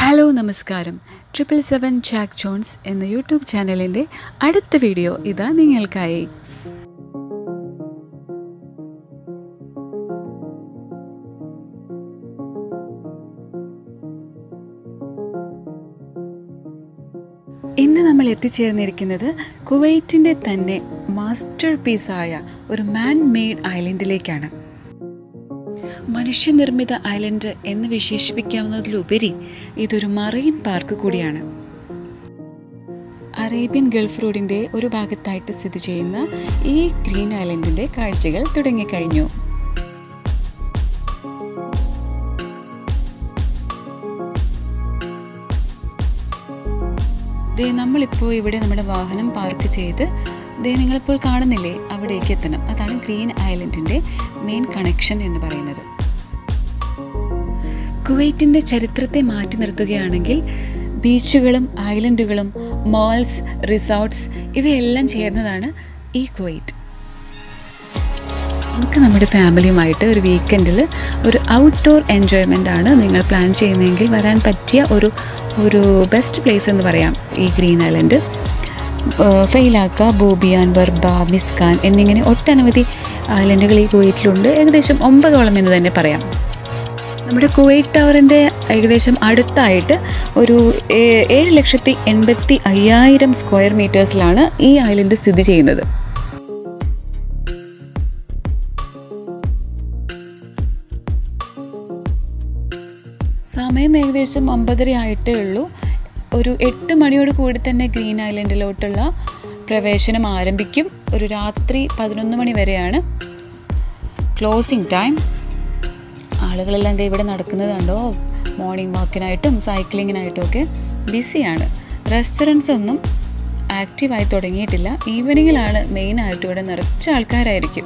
hello നമസ്കാരം triple seven Jack Jones എന്ന YouTube ചാനലിൻ്റെ അടുത്ത വീഡിയോ ഇതാ നിങ്ങൾക്കായി ഇന്ന് നമ്മൾ എത്തിച്ചേർന്നിരിക്കുന്നത് കുവൈറ്റിൻ്റെ തന്നെ മാസ്റ്റർ പീസായ ഒരു മാൻ മെയ്ഡ് ഐലൻഡിലേക്കാണ് മനുഷ്യനിർമ്മിത ഐലൻഡ് എന്ന് വിശേഷിപ്പിക്കാവുന്നതിലുപരി ഇതൊരു മറൈൻ പാർക്ക് കൂടിയാണ് അറേബ്യൻ ഗൾഫ് റോഡിൻ്റെ ഒരു ഭാഗത്തായിട്ട് സ്ഥിതി ചെയ്യുന്ന ഈ ഗ്രീൻ ഐലൻഡിൻ്റെ കാഴ്ചകൾ തുടങ്ങിക്കഴിഞ്ഞു ദേ നമ്മളിപ്പോൾ ഇവിടെ നമ്മുടെ വാഹനം പാർക്ക് ചെയ്ത് ദേ നിങ്ങളിപ്പോൾ കാണുന്നില്ലേ അവിടേക്ക് എത്തണം അതാണ് ഗ്രീൻ ഐലൻഡിൻ്റെ മെയിൻ കണക്ഷൻ എന്ന് പറയുന്നത് കുവൈറ്റിൻ്റെ ചരിത്രത്തെ മാറ്റി നിർത്തുകയാണെങ്കിൽ ബീച്ചുകളും ഐലൻഡുകളും മാൾസ് റിസോർട്ട്സ് ഇവയെല്ലാം ചേർന്നതാണ് ഈ കുവൈറ്റ് നമുക്ക് നമ്മുടെ ഫാമിലിയുമായിട്ട് ഒരു വീക്കെൻഡിൽ ഒരു ഔട്ട്ഡോർ എൻജോയ്മെൻ്റ് ആണ് നിങ്ങൾ പ്ലാൻ ചെയ്യുന്നതെങ്കിൽ വരാൻ പറ്റിയ ഒരു ഒരു ബെസ്റ്റ് പ്ലേസ് എന്ന് പറയാം ഈ ഗ്രീൻ ഐലൻഡ് ഫെയിലാക്ക ബോബിയാൻ വർബ മിസ്കാൻ എന്നിങ്ങനെ ഒട്ടനവധി ഐലൻഡുകൾ ഈ കുവൈറ്റിലുണ്ട് ഏകദേശം ഒമ്പതോളം എന്ന് തന്നെ പറയാം നമ്മുടെ കുവൈറ്റ് ടവറിൻ്റെ ഏകദേശം അടുത്തായിട്ട് ഒരു ഏ- ഏഴ് ലക്ഷത്തി എൺപത്തി അയ്യായിരം സ്ക്വയർ മീറ്റേഴ്സിലാണ് ഈ ഐലൻഡ് സ്ഥിതി ചെയ്യുന്നത് സമയം ഏകദേശം ഒമ്പതര ആയിട്ടേ ഉള്ളൂ ഒരു എട്ട് മണിയോട് കൂടി തന്നെ ഗ്രീൻ ഐലൻഡിലോട്ടുള്ള പ്രവേശനം ആരംഭിക്കും ഒരു രാത്രി പതിനൊന്ന് മണി വരെയാണ് ക്ലോസിംഗ് ടൈം ആളുകളെല്ലാം ദേ ഇവിടെ നടക്കുന്നത് കണ്ടോ മോർണിംഗ് വാക്കിനായിട്ടും സൈക്ലിങ്ങിനായിട്ടും ഒക്കെ ബിസിയാണ് റെസ്റ്റോറൻറ്റ്സ് ഒന്നും ആക്റ്റീവായി തുടങ്ങിയിട്ടില്ല ഈവനിങ്ങിലാണ് മെയിനായിട്ട് ഇവിടെ നിറച്ച ആൾക്കാരായിരിക്കും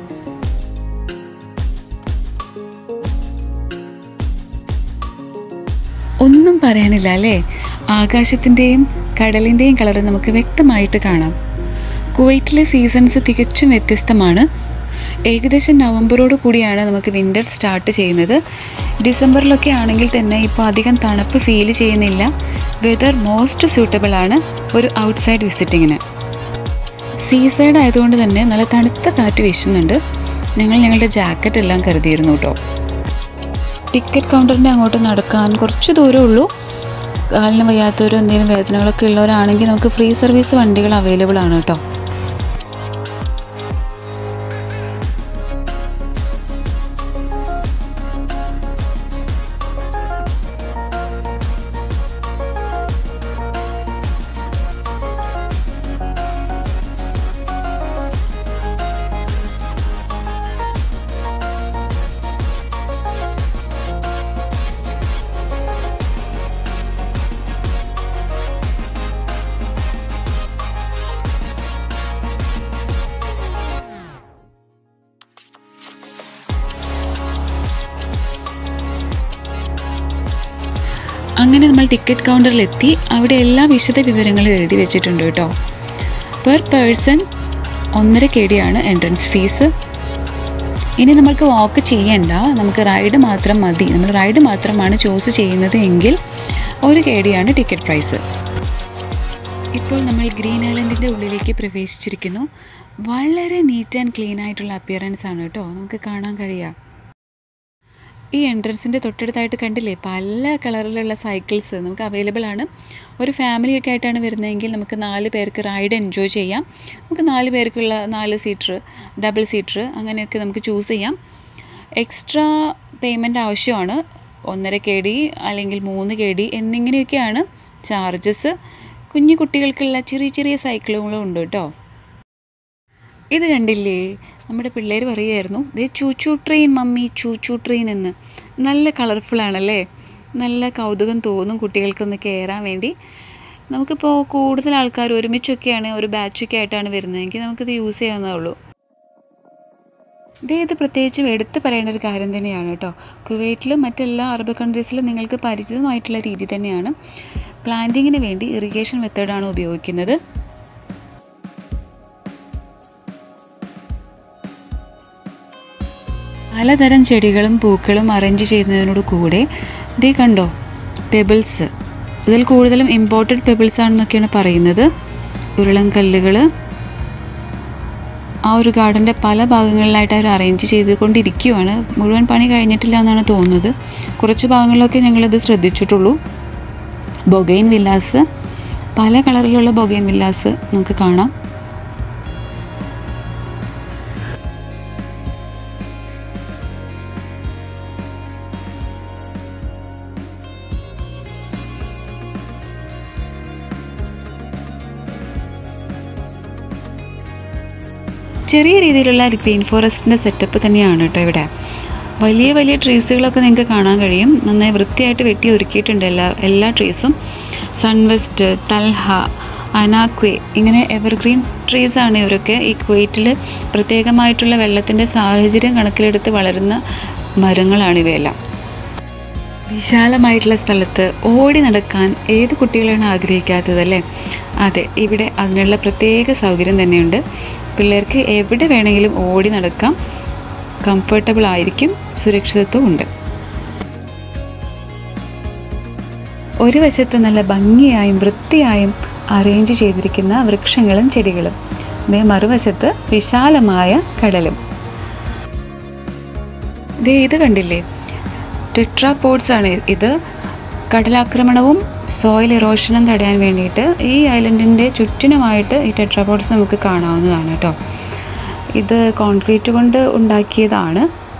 ഒന്നും പറയാനില്ല അല്ലേ ആകാശത്തിൻ്റെയും കടലിൻ്റെയും കളർ നമുക്ക് വ്യക്തമായിട്ട് കാണാം കുവൈറ്റിലെ സീസൺസ് തികച്ചും വ്യത്യസ്തമാണ് ഏകദേശം നവംബറോട് കൂടിയാണ് നമുക്ക് വിൻ്റർ സ്റ്റാർട്ട് ചെയ്യുന്നത് ഡിസംബറിലൊക്കെ ആണെങ്കിൽ തന്നെ ഇപ്പോൾ അധികം തണുപ്പ് ഫീൽ ചെയ്യുന്നില്ല വെതർ മോസ്റ്റ് സ്യൂട്ടബിൾ ആണ് ഒരു ഔട്ട്സൈഡ് വിസിറ്റിങ്ങിന് സീ സൈഡ് ആയതുകൊണ്ട് തന്നെ നല്ല തണുത്ത കാറ്റ് വീശുന്നുണ്ട് ഞങ്ങൾ ഞങ്ങളുടെ ജാക്കറ്റ് എല്ലാം കരുതിയിരുന്നു കേട്ടോ ടിക്കറ്റ് കൗണ്ടറിൻ്റെ അങ്ങോട്ട് നടക്കാൻ കുറച്ച് ദൂരമേ ഉള്ളൂ കാലിന് വയ്യാത്തവരോ എന്തെങ്കിലും വേദനകളൊക്കെ ഉള്ളവരാണെങ്കിൽ നമുക്ക് ഫ്രീ സർവീസ് വണ്ടികൾ അവൈലബിൾ ആണ് കേട്ടോ അങ്ങനെ നമ്മൾ ടിക്കറ്റ് കൗണ്ടറിലെത്തി അവിടെ എല്ലാ വിശദ വിവരങ്ങളും എഴുതി വെച്ചിട്ടുണ്ട് കേട്ടോ പെർ പേഴ്സൺ ഒന്നര കെ ഡിയാണ് എൻട്രൻസ് ഫീസ് ഇനി നമുക്ക് വാക്ക് ചെയ്യണ്ട നമുക്ക് റൈഡ് മാത്രം മതി നമ്മൾ റൈഡ് മാത്രമാണ് ചൂസ് ചെയ്യുന്നത് എങ്കിൽ ഒരു കെ ഡിയാണ് ടിക്കറ്റ് പ്രൈസ് ഇപ്പോൾ നമ്മൾ ഗ്രീൻ ഐലൻഡിൻ്റെ ഉള്ളിലേക്ക് പ്രവേശിച്ചിരിക്കുന്നു വളരെ നീറ്റ് ആൻഡ് ക്ലീൻ ആയിട്ടുള്ള അപ്പിയറൻസ് ആണ് കേട്ടോ നമുക്ക് കാണാൻ കഴിയുക ഈ എൻട്രൻസിൻ്റെ തൊട്ടടുത്തായിട്ട് കണ്ടില്ലേ പല കളറിലുള്ള സൈക്കിൾസ് നമുക്ക് അവൈലബിൾ ആണ് ഒരു ഫാമിലിയൊക്കെ ആയിട്ടാണ് വരുന്നതെങ്കിൽ നമുക്ക് നാല് പേർക്ക് റൈഡ് എൻജോയ് ചെയ്യാം നമുക്ക് നാല് പേർക്കുള്ള നാല് സീറ്റർ ഡബിൾ സീറ്റർ അങ്ങനെയൊക്കെ നമുക്ക് ചൂസ് ചെയ്യാം എക്സ്ട്രാ പേയ്മെൻറ്റ് ആവശ്യമാണ് ഒന്നര കെ ഡി അല്ലെങ്കിൽ മൂന്ന് കെ ഡി എന്നിങ്ങനെയൊക്കെയാണ് ചാർജസ് കുഞ്ഞു കുട്ടികൾക്കുള്ള ചെറിയ ചെറിയ സൈക്കിളുകളും ഉണ്ട് കേട്ടോ ഇത് കണ്ടില്ലേ നമ്മുടെ പിള്ളേർ പറയുമായിരുന്നു ദേ choo choo train mummy choo choo train എന്ന് നല്ല കളർഫുൾ ആണല്ലേ നല്ല കൗതുകം തോന്നും കുട്ടികൾക്കൊന്ന് കയറാൻ വേണ്ടി നമുക്കിപ്പോൾ കൂടുതൽ ആൾക്കാർ ഒരുമിച്ചൊക്കെയാണ് ഒരു ബാച്ചൊക്കെ ആയിട്ടാണ് വരുന്നതെങ്കിൽ നമുക്കിത് യൂസ് ചെയ്യാവുന്നതേ ഉള്ളൂ ദേ ഇത് പ്രത്യേകിച്ചും എടുത്തു പറയേണ്ട ഒരു കാര്യം തന്നെയാണ് കേട്ടോ കുവൈറ്റിലും മറ്റെല്ലാ അറബ് കൺട്രീസിലും നിങ്ങൾക്ക് പരിചിതമായിട്ടുള്ള രീതി തന്നെയാണ് പ്ലാന്റിങ്ങിന് വേണ്ടി ഇറിഗേഷൻ മെത്തേഡാണ് ഉപയോഗിക്കുന്നത് പലതരം ചെടികളും പൂക്കളും അറേഞ്ച് ചെയ്യുന്നതിനോട് കൂടെ ദേ കണ്ടോ പെബിൾസ് ഇതിൽ കൂടുതലും ഇമ്പോർട്ടഡ് പെബിൾസ് ആണെന്നൊക്കെയാണ് പറയുന്നത് ഉരുളൻ കല്ലുകൾ ആ ഒരു ഗാർഡൻ്റെ പല ഭാഗങ്ങളിലായിട്ട് അവർ അറേഞ്ച് ചെയ്തുകൊണ്ടിരിക്കുകയാണ് മുഴുവൻ പണി കഴിഞ്ഞിട്ടില്ല എന്നാണ് തോന്നുന്നത് കുറച്ച് ഭാഗങ്ങളിലൊക്കെ ഞങ്ങളിത് ശ്രദ്ധിച്ചിട്ടുള്ളൂ ബൊഗൈൻ വില്ലാസ് പല കളറിലുള്ള ബൊഗൈൻ വില്ലാസ് നമുക്ക് കാണാം ചെറിയ രീതിയിലുള്ള ഒരു ഗ്രീൻ ഫോറസ്റ്റിൻ്റെ സെറ്റപ്പ് തന്നെയാണ് കേട്ടോ ഇവിടെ വലിയ വലിയ ട്രീസുകളൊക്കെ നിങ്ങൾക്ക് കാണാൻ കഴിയും നന്നായി വൃത്തിയായിട്ട് വെട്ടി ഒരുക്കിയിട്ടുണ്ട് എല്ലാ എല്ലാ ട്രീസും സൺവെസ്റ്റ് തൽഹ അനാക്വേ ഇങ്ങനെ എവർഗ്രീൻ ട്രീസാണ് ഇവരൊക്കെ ഈ കുവൈറ്റിൽ പ്രത്യേകമായിട്ടുള്ള വെള്ളത്തിൻ്റെ സാഹചര്യം കണക്കിലെടുത്ത് വളരുന്ന മരങ്ങളാണ് ഇവയെല്ലാം വിശാലമായിട്ടുള്ള സ്ഥലത്ത് ഓടി നടക്കാൻ ഏത് കുട്ടികളാണ് ആഗ്രഹിക്കാത്തത് അല്ലേ അതെ ഇവിടെ അതിനുള്ള പ്രത്യേക സൗകര്യം തന്നെയുണ്ട് പിള്ളേർക്ക് എവിടെ വേണമെങ്കിലും ഓടി നടക്കാം കംഫർട്ടബിൾ ആയിരിക്കും സുരക്ഷിതത്വം ഉണ്ട് ഒരു വശത്ത് നല്ല ഭംഗിയായും വൃത്തിയായും അറേഞ്ച് ചെയ്തിരിക്കുന്ന വൃക്ഷങ്ങളും ചെടികളും ദേ മറുവശത്ത് വിശാലമായ കടലും ദേ ഇത് കണ്ടില്ലേ ടെട്രാപോഡ്സ് ആണ് ഇത് കടലാക്രമണവും സോയിൽ ഇറോഷനും തടയാൻ വേണ്ടിയിട്ട് ഈ ഐലൻഡിൻ്റെ ചുറ്റിനുമായിട്ട് ഈ ടെട്രാപോഡ്സ് നമുക്ക് കാണാവുന്നതാണ് കേട്ടോ ഇത് കോൺക്രീറ്റ് കൊണ്ട് ഉണ്ടാക്കിയതാണ്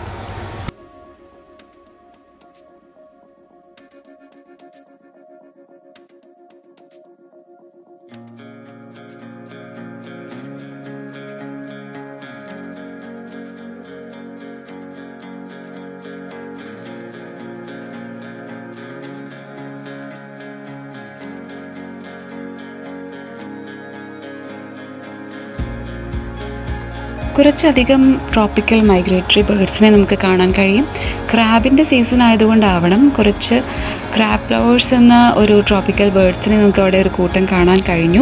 കുറച്ചധികം ട്രോപ്പിക്കൽ മൈഗ്രേറ്ററി ബേർഡ്സിനെ നമുക്ക് കാണാൻ കഴിയും ക്രാബിൻ്റെ സീസൺ ആയതുകൊണ്ടാവണം കുറച്ച് ക്രാബ് ഫ്ലവേഴ്സ് എന്ന ഒരു ട്രോപ്പിക്കൽ ബേർഡ്സിനെ നമുക്ക് അവിടെ ഒരു കൂട്ടം കാണാൻ കഴിഞ്ഞു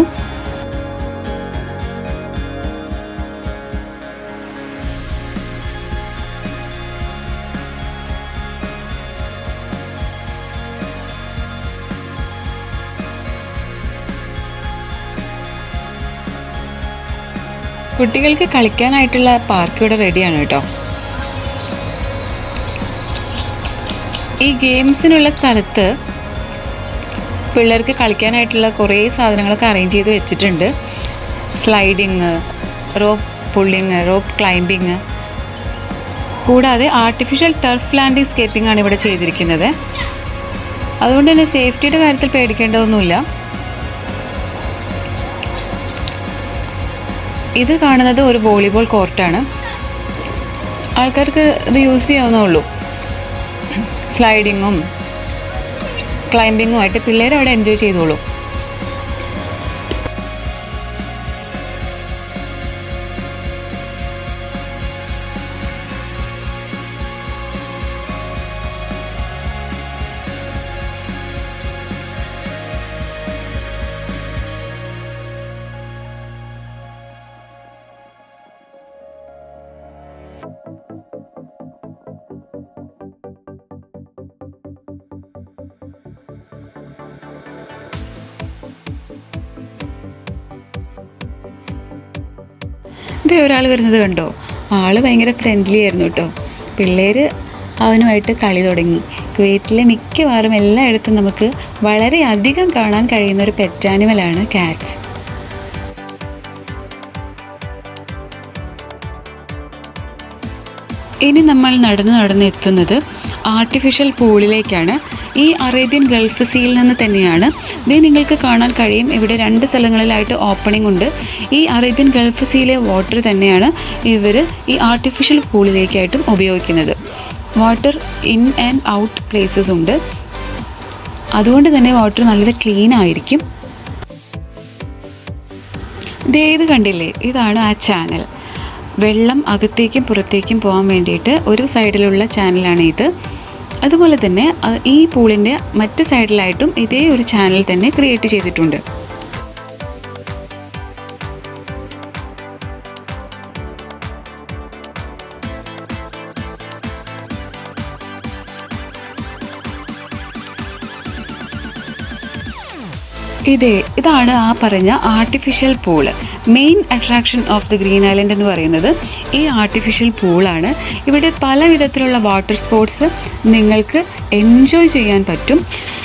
കുട്ടികൾക്ക് കളിക്കാനായിട്ടുള്ള പാർക്ക് ഇവിടെ റെഡിയാണ് കേട്ടോ ഈ ഗെയിംസിനുള്ള സ്ഥലത്ത് പിള്ളേർക്ക് കളിക്കാനായിട്ടുള്ള കുറേ സാധനങ്ങളൊക്കെ അറേഞ്ച് ചെയ്ത് വെച്ചിട്ടുണ്ട് sliding rope pulling rope climbing കൂടാതെ ആർട്ടിഫിഷ്യൽ ടർഫ് ലാൻഡ്സ്കേപ്പിംഗ് ആണ് ഇവിടെ ചെയ്തിരിക്കുന്നത് അതുകൊണ്ട് തന്നെ സേഫ്റ്റിയുടെ കാര്യത്തിൽ പേടിക്കേണ്ടതൊന്നുമില്ല ഇത് കാണുന്നത് ഒരു വോളിബോൾ കോർട്ടാണ് ആൾക്കാർക്ക് ഇത് യൂസ് ചെയ്യാവുന്നേ ഉള്ളൂ സ്ലൈഡിങ്ങും ക്ലൈംബിങ്ങും ആയിട്ട് പിള്ളേർ അവിടെ എൻജോയ് ചെയ്തോളൂ ഇത് ഒരാൾ വരുന്നത് കണ്ടോ ആള് ഭയങ്കര ഫ്രണ്ട്ലി ആയിരുന്നു കേട്ടോ പിള്ളേര് അവനുമായിട്ട് കളി തുടങ്ങി കുവൈറ്റിലെ മിക്കവാറും എല്ലായിടത്തും നമുക്ക് വളരെ അധികം കാണാൻ കഴിയുന്ന ഒരു പെറ്റ് ആനിമലാണ് കാറ്റ്സ് ഇനി നമ്മൾ നടന്ന് നടന്ന് എത്തുന്നത് ആർട്ടിഫിഷ്യൽ പൂളിലേക്കാണ് ഈ അറേബ്യൻ ഗൾഫ് സീയിൽ നിന്ന് തന്നെയാണ് ഇത് നിങ്ങൾക്ക് കാണാൻ കഴിയും ഇവിടെ രണ്ട് സ്ഥലങ്ങളിലായിട്ട് ഓപ്പണിംഗ് ഉണ്ട് ഈ അറേബ്യൻ ഗൾഫ് സീയിലെ വാട്ടർ തന്നെയാണ് ഇവർ ഈ ആർട്ടിഫിഷ്യൽ പൂളിലേക്കായിട്ടും ഉപയോഗിക്കുന്നത് water in and out places ഉണ്ട് അതുകൊണ്ട് തന്നെ വാട്ടർ നല്ല ക്ലീൻ ആയിരിക്കും ദേ ഇത് കണ്ടില്ലേ ഇതാണ് ആ ചാനൽ വെള്ളം അകത്തേക്കും പുറത്തേക്കും പോകാൻ വേണ്ടിയിട്ട് ഒരു സൈഡിലുള്ള ചാനലാണ് ഇത് അതുപോലെ തന്നെ അഹ് ഈ പൂളിൻ്റെ മറ്റ് സൈഡിലായിട്ടും ഇതേ ഒരു ചാനൽ തന്നെ ക്രിയേറ്റ് ചെയ്തിട്ടുണ്ട് ഇതേ ഇതാണ് ആ പറഞ്ഞ artificial pool main attraction of the green island എന്ന് പറയുന്നത് ഈ ആർട്ടിഫിഷ്യൽ പൂളാണ് ഇവിടെ പല വിധത്തിലുള്ള വാട്ടർ സ്പോർട്സ് നിങ്ങൾക്ക് എൻജോയ് ചെയ്യാൻ പറ്റും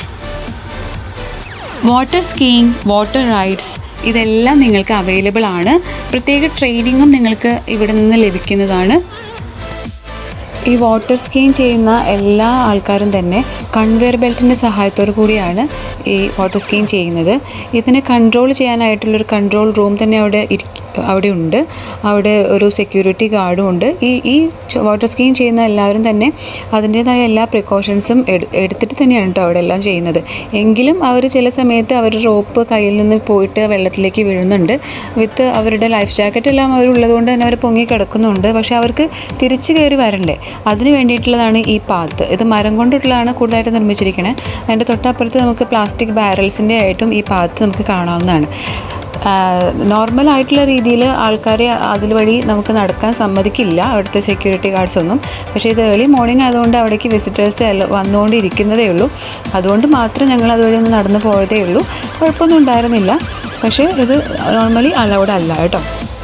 വാട്ടർ സ്കീയിങ് വാട്ടർ റൈഡ്സ് ഇതെല്ലാം നിങ്ങൾക്ക് അവൈലബിൾ ആണ് പ്രത്യേക ട്രെയിനിങ്ങും നിങ്ങൾക്ക് ഇവിടെ നിന്ന് ലഭിക്കുന്നതാണ് ഈ വാട്ടർ സ്കീം ചെയ്യുന്ന എല്ലാ ആൾക്കാരും തന്നെ കൺവെയർ ബെൽറ്റിൻ്റെ സഹായത്തോടു കൂടിയാണ് ഈ വാട്ടർ സ്കീം ചെയ്യുന്നത് ഇതിനെ കൺട്രോൾ ചെയ്യാനായിട്ടുള്ളൊരു കൺട്രോൾ റൂം തന്നെ അവിടെ ഇരിക്ക അവിടെ ഉണ്ട് അവിടെ ഒരു സെക്യൂരിറ്റി ഗാർഡും ഉണ്ട് ഈ ഈ വാട്ടർ സ്കീം ചെയ്യുന്ന എല്ലാവരും തന്നെ അതിൻ്റേതായ എല്ലാ പ്രിക്കോഷൻസും എടുത്തിട്ട് തന്നെയാണ് കേട്ടോ അവിടെ എല്ലാം ചെയ്യുന്നത് എങ്കിലും അവർ ചില സമയത്ത് അവർ റോപ്പ് കയ്യിൽ നിന്ന് പോയിട്ട് വെള്ളത്തിലേക്ക് വീഴുന്നുണ്ട് വിത്ത് അവരുടെ ലൈഫ് ജാക്കറ്റ് എല്ലാം അവരുള്ളതുകൊണ്ട് തന്നെ അവർ പൊങ്ങി കിടക്കുന്നുണ്ട് പക്ഷേ അവർക്ക് തിരിച്ചു കയറി വരണ്ടേ അതിന് വേണ്ടിയിട്ടുള്ളതാണ് ഈ പാത്ത് ഇത് മരം കൊണ്ടുള്ളതാണ് കൂടുതലായിട്ട് നിർമ്മിച്ചിരിക്കുന്നത് അതിൻ്റെ തൊട്ടപ്പുറത്ത് നമുക്ക് പ്ലാസ്റ്റിക് ബാരൽസിൻ്റെ ആയിട്ടും ഈ പാത്ത് നമുക്ക് കാണാവുന്നതാണ് നോർമൽ ആയിട്ടുള്ള രീതിയിൽ ആൾക്കാരെ അതിൽ വഴി നമുക്ക് നടക്കാൻ സമ്മതിക്കില്ല അവിടുത്തെ സെക്യൂരിറ്റി ഗാർഡ്സ് ഒന്നും പക്ഷേ ഇത് ഏർലി മോർണിംഗ് ആയതുകൊണ്ട് അവിടേക്ക് വിസിറ്റേഴ്സ് വന്നുകൊണ്ടിരിക്കുന്നതേ ഉള്ളൂ അതുകൊണ്ട് മാത്രം ഞങ്ങൾ അതുവഴി ഒന്ന് നടന്നു പോയതേ ഉള്ളൂ കുഴപ്പമൊന്നും ഉണ്ടായിരുന്നില്ല പക്ഷേ ഇത് നോർമലി അലൗഡ് അല്ല കേട്ടോ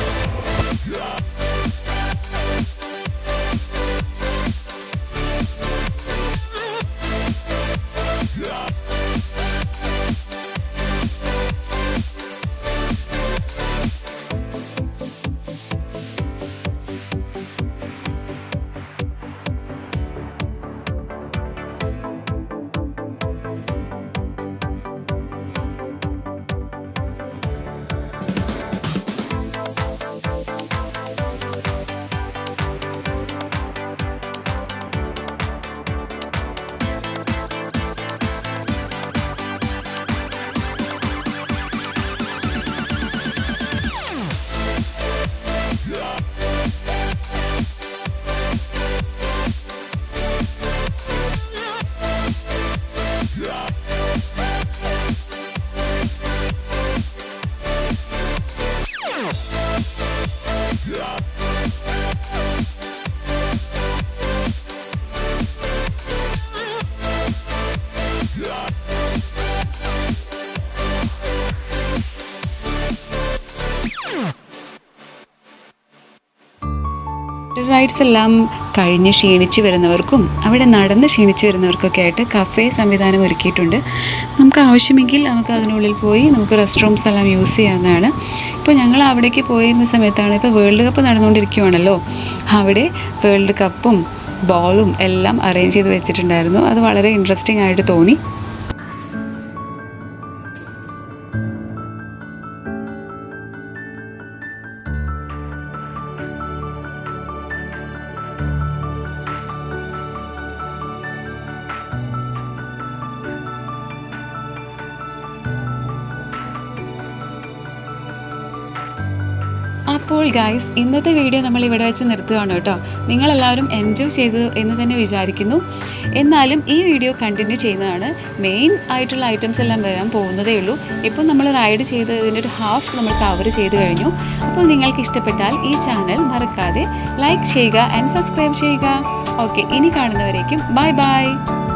റൈഡ്സ് എല്ലാം കഴിഞ്ഞ് ക്ഷീണിച്ച് വരുന്നവർക്കും അവിടെ നടന്ന് ക്ഷീണിച്ച് വരുന്നവർക്കൊക്കെ ആയിട്ട് കഫേ സംവിധാനം ഒരുക്കിയിട്ടുണ്ട് നമുക്ക് ആവശ്യമെങ്കിൽ നമുക്ക് അതിനുള്ളിൽ പോയി നമുക്ക് റെസ്റ്റ് റൂംസ് എല്ലാം യൂസ് ചെയ്യാവുന്നതാണ് ഇപ്പോൾ ഞങ്ങൾ അവിടേക്ക് പോയിരുന്ന സമയത്താണ് ഇപ്പോൾ വേൾഡ് കപ്പ് നടന്നുകൊണ്ടിരിക്കുവാണല്ലോ അവിടെ വേൾഡ് കപ്പും ബോളും എല്ലാം അറേഞ്ച് ചെയ്ത് വെച്ചിട്ടുണ്ടായിരുന്നു അത് വളരെ ഇൻട്രസ്റ്റിംഗ് ആയിട്ട് തോന്നി അപ്പോൾ ഗായ്സ് ഇന്നത്തെ വീഡിയോ നമ്മൾ ഇവിടെ വെച്ച് നിർത്തുകയാണ് കേട്ടോ നിങ്ങളെല്ലാവരും എൻജോയ് ചെയ്തു എന്ന് തന്നെ വിചാരിക്കുന്നു എന്നാലും ഈ വീഡിയോ കണ്ടിന്യൂ ചെയ്യുന്നതാണ് മെയിൻ ആയിട്ടുള്ള ഐറ്റംസ് എല്ലാം വരാൻ പോകുന്നതേ ഉള്ളൂ ഇപ്പോൾ നമ്മൾ റൈഡ് ചെയ്ത് ഇതിൻ്റെ ഒരു ഹാഫ് നമ്മൾ കവർ ചെയ്ത് കഴിഞ്ഞു അപ്പോൾ നിങ്ങൾക്ക് ഇഷ്ടപ്പെട്ടാൽ ഈ ചാനൽ മറക്കാതെ ലൈക്ക് ചെയ്യുക ആൻഡ് സബ്സ്ക്രൈബ് ചെയ്യുക ഓക്കെ ഇനി കാണുന്നവരേക്കും ബൈ ബൈ